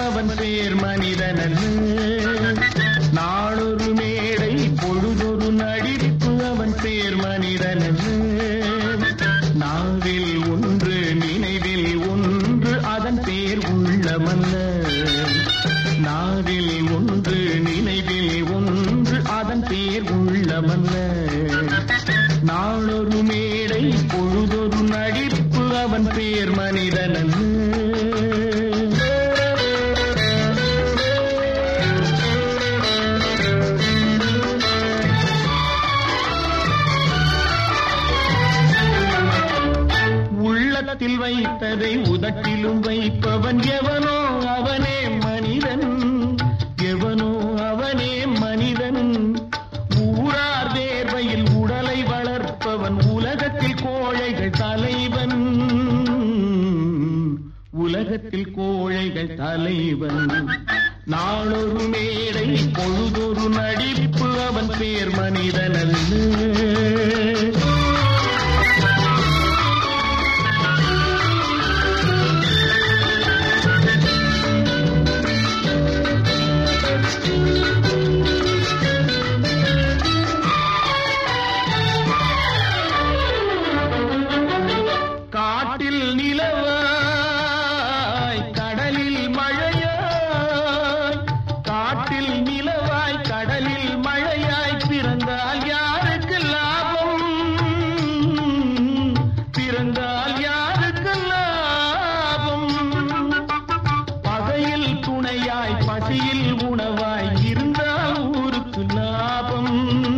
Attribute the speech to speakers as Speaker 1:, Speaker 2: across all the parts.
Speaker 1: அவன் பேர் மனிதனல்ல நாளொரு மேடை பொழுதொரு நடிப்பு அவன் பேர் மனிதனல்ல நாவில் ஒன்று நினைவில் ஒன்று அதன் பேர் உள்ளமல்ல நாவில் ஒன்று நினைவில் ஒன்று அதன் பேர் உள்ளமல்ல நாளொரு மேடை பொழுதொரு நடிப்பு அவன் பேர் மனிதனல்ல உள்ளத்தில் வைத்ததை உதட்டிலும் வைப்பவன் எவனோ அவனே மனிதன் எவனோ அவனே மனிதன் ஊரார் வேர்வையில் உடலை வளர்ப்பவன் உலகத்தில் கோழைகள் தலைவன் உலகத்தில் கோழைகள் தலைவன் நாளொரு மேடை பொழுதொரு நடிப்பு அவன் பேர் மனிதனல்ல காட்டில் நிலவாய் கடலில் மழையாய் காட்டில் நிலவாய் கடலில் மழையாய் பிறந்தால் யாருக்கு லாபம் பிறந்தால் யாருக்கு லாபம் பகையில் துணையாய் பசியில் உணவாய் இருந்தால் ஊருக்கு லாபம்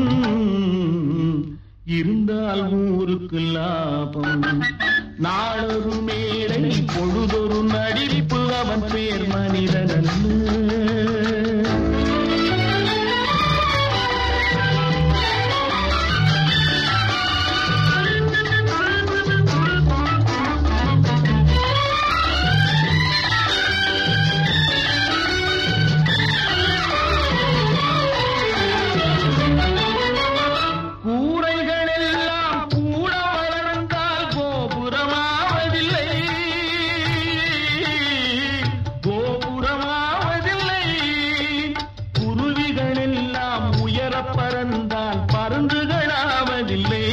Speaker 1: இருந்தால் ஊருக்கு லாபம் நாளொரு மேடை பொழுதொரு நடிப்பு அவன் பேர் மனிதனல்ல கூரைகள் எல்லாம் கூட வளர்ந்தால் கோபுரமாவதில்லை கோபுரமாவதில்லை குருவிகள் எல்லாம் உயர பறந்தால் பருந்துகளாவதில்லை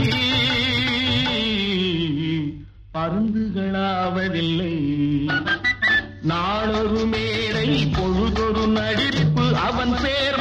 Speaker 1: பருந்துகளாவதில்லை நாளொரு மேடை பொழுதொரு நடிப்பு அவன் பேர்